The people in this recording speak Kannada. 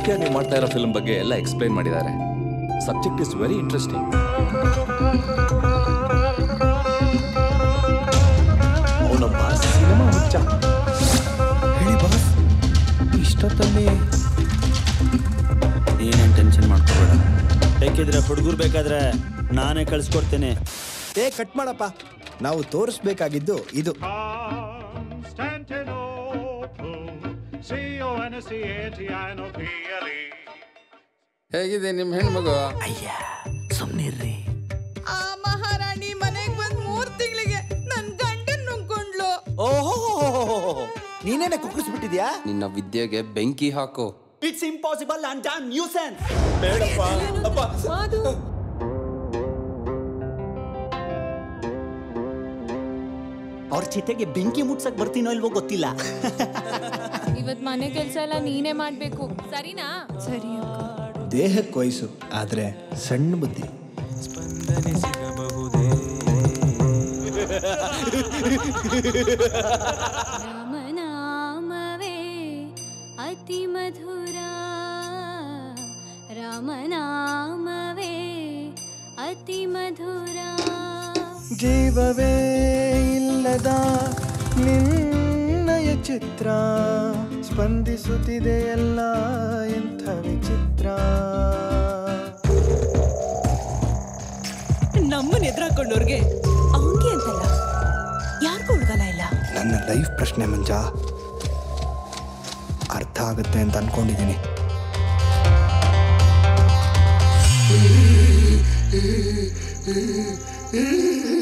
ಸತ್ಯ ನೀವು ಮಾಡ್ತಾ ಇರೋ ಫಿಲ್ಮ್ ಬಗ್ಗೆ ಎಲ್ಲ ಎಕ್ಸ್ಪ್ಲೈನ್ ಮಾಡಿದ್ದಾರೆ ಸಬ್ಜೆಕ್ಟ್ ಇಸ್ ವೆರಿ ಇಂಟ್ರೆಸ್ಟಿಂಗ್ ಅವನೊಬ್ಬ ಸಿನಿಮಾ ಹುಚ್ಚ ಹೇಳಿ ಬಾಸ್ ಇಷ್ಟೊತ್ತಲ್ಲಿ ಏನೇನು ಟೆನ್ಷನ್ ಮಾಡ್ಕೋಬೇಡ ಬೇಕಿದ್ರೆ ಹುಡುಗರು ಬೇಕಾದ್ರೆ ನಾನೇ ಕಳಿಸ್ಕೊಡ್ತೇನೆ ಏ ಕಟ್ ಮಾಡಪ್ಪ ನಾವು ತೋರಿಸ್ಬೇಕಾಗಿದ್ದು ಇದು Constantinople, C-O-N-S-T-A-N-T-I-N-O-P-L-E. ಹೇಗಿದೆ ನಿಮ್ಮ ಹೆಣ್ಮಗು ಅಯ್ಯ ಸುಮ್ಮನಿರ್ರಿ ಆ ಮಹಾರಾಣಿ ಮನೆಗ್ ಬಂದ್ ಮೂರ್ ತಿಂಗಳಿಗೆ ನನ್ ಗಂಡನ್ ನುಂಗ್ಕೊಂಡ್ಲು ಓಹೋ ನೀನೇನೆ ಕುಕ್ಕಿಸ್ಬಿಟ್ಟಿದ್ಯಾ ನಿನ್ನ ವಿದ್ಯೆಗೆ ಬೆಂಕಿ ಹಾಕು it's impossible and don't nuisance ಅದು ಅವ್ರ ಚಿತೆಗೆ ಬೆಂಕಿ ಮುಟ್ಸಕ್ ಬರ್ತೀನೋ ಇಲ್ವೋ ಗೊತ್ತಿಲ್ಲ ಇವತ್ ಮನೆ ಕೆಲ್ಸ ಎಲ್ಲ ನೀನೇ ಮಾಡ್ಬೇಕು ಸರಿನಾ ಸರಿ ದೇಹಕ್ಕೆ ವಯಸ್ಸು ಆದರೆ ಸಣ್ಣ ಬುದ್ಧಿ ರಾಮನಾಮವೇ ಅತಿ ಮಧುರ ರಾಮನಾಮವೇ ಅತಿ ಮಧುರ ಜೀವವೇ ಇಲ್ಲದ ನಿನ್ನಯ ಚಿತ್ರ ಸ್ಪಂದಿಸುತ್ತಿದೆ ಎಲ್ಲ ಎಂಥ ವಿಚಿತ್ರ ನಮ್ಮನ್ ಎದುರಾಕೊಂಡವ್ರಿಗೆ ಅವನ್ಗೆ ಅಂತಲ್ಲ ಯಾರಿಗೂ ಹುಡ್ಗಲ್ಲ ಇಲ್ಲ ನನ್ನ ಲೈಫ್ ಪ್ರಶ್ನೆ ಮಂಜ ಅರ್ಥ ಆಗುತ್ತೆ ಅಂತ ಅನ್ಕೊಂಡಿದ್ದೀನಿ ಆ